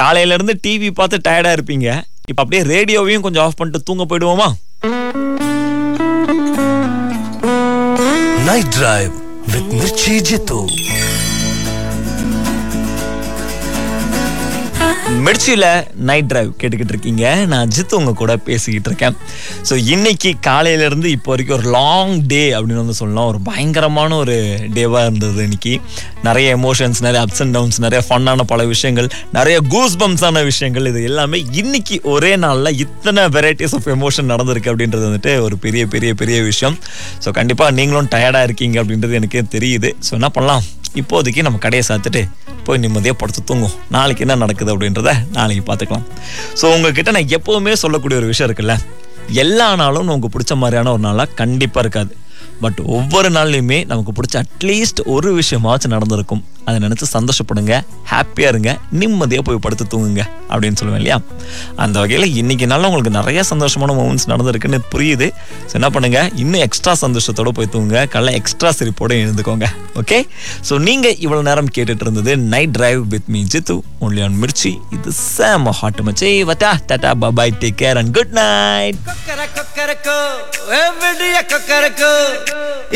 காலையில இருந்து டிவி பார்த்து டயர்டா இருப்பீங்க இப்ப அப்படியே ரேடியோவையும் கொஞ்சம் ஆஃப் பண்ணிட்டு தூங்க போயிடுவோமா Night Drive with Mirchi Jitu. மிர்ச்சியில் நைட் டிரைவ் கேட்டுக்கிட்டு இருக்கீங்க நான் ஜித்து உங்க கூட பேசிக்கிட்டு இருக்கேன் ஸோ இன்னைக்கு காலையிலேருந்து இப்போ வரைக்கும் ஒரு லாங் டே அப்படின்னு வந்து சொல்லலாம் ஒரு பயங்கரமான ஒரு டேவாக இருந்தது இன்னைக்கு நிறைய எமோஷன்ஸ் நிறைய அப்ஸ் அண்ட் டவுன்ஸ் நிறைய ஃபன்னான பல விஷயங்கள் நிறைய கூஸ் பம்ஸான விஷயங்கள் இது எல்லாமே இன்னைக்கு ஒரே நாளில் இத்தனை வெரைட்டிஸ் ஆஃப் எமோஷன் நடந்திருக்கு அப்படின்றது வந்துட்டு ஒரு பெரிய பெரிய பெரிய விஷயம் ஸோ கண்டிப்பாக நீங்களும் டயர்டாக இருக்கீங்க அப்படின்றது எனக்கே தெரியுது ஸோ என்ன பண்ணலாம் இப்போதைக்கு நம்ம கடையை சாத்துட்டு போய் நிம்மதியாக படுத்து தூங்கும் நாளைக்கு என்ன நடக்குது அப்படின்றத நாளைக்கு பார்த்துக்கலாம் ஸோ உங்ககிட்ட நான் எப்போவுமே சொல்லக்கூடிய ஒரு விஷயம் இருக்குல்ல எல்லா நாளும் நமக்கு பிடிச்ச மாதிரியான ஒரு நாளாக கண்டிப்பாக இருக்காது பட் ஒவ்வொரு நாள்லையுமே நமக்கு பிடிச்ச அட்லீஸ்ட் ஒரு விஷயமாச்சும் நடந்திருக்கும் அதை நினச்சி சந்தோஷப்படுங்க ஹாப்பியாக இருங்க நிம்மதியாக போய் படுத்து தூங்குங்க அப்படின்னு சொல்லுவேன் இல்லையா அந்த வகையில் இன்னைக்கு நாள் உங்களுக்கு நிறைய சந்தோஷமான மூமெண்ட்ஸ் நடந்திருக்குன்னு புரியுது ஸோ என்ன பண்ணுங்க இன்னும் எக்ஸ்ட்ரா சந்தோஷத்தோட போய் தூங்குங்க காலைல எக்ஸ்ட்ரா சிரிப்போட எழுந்துக்கோங்க ஓகே ஸோ நீங்கள் இவ்வளோ நேரம் கேட்டுட்டு இருந்தது Night Drive with me Jitu only on Mirchi இது சேம ஹாட் மச்சி வட்டா tata bye bye take care and good night கொக்கர கொக்கரக்கோ எவ்வளிய கொக்கரக்கோ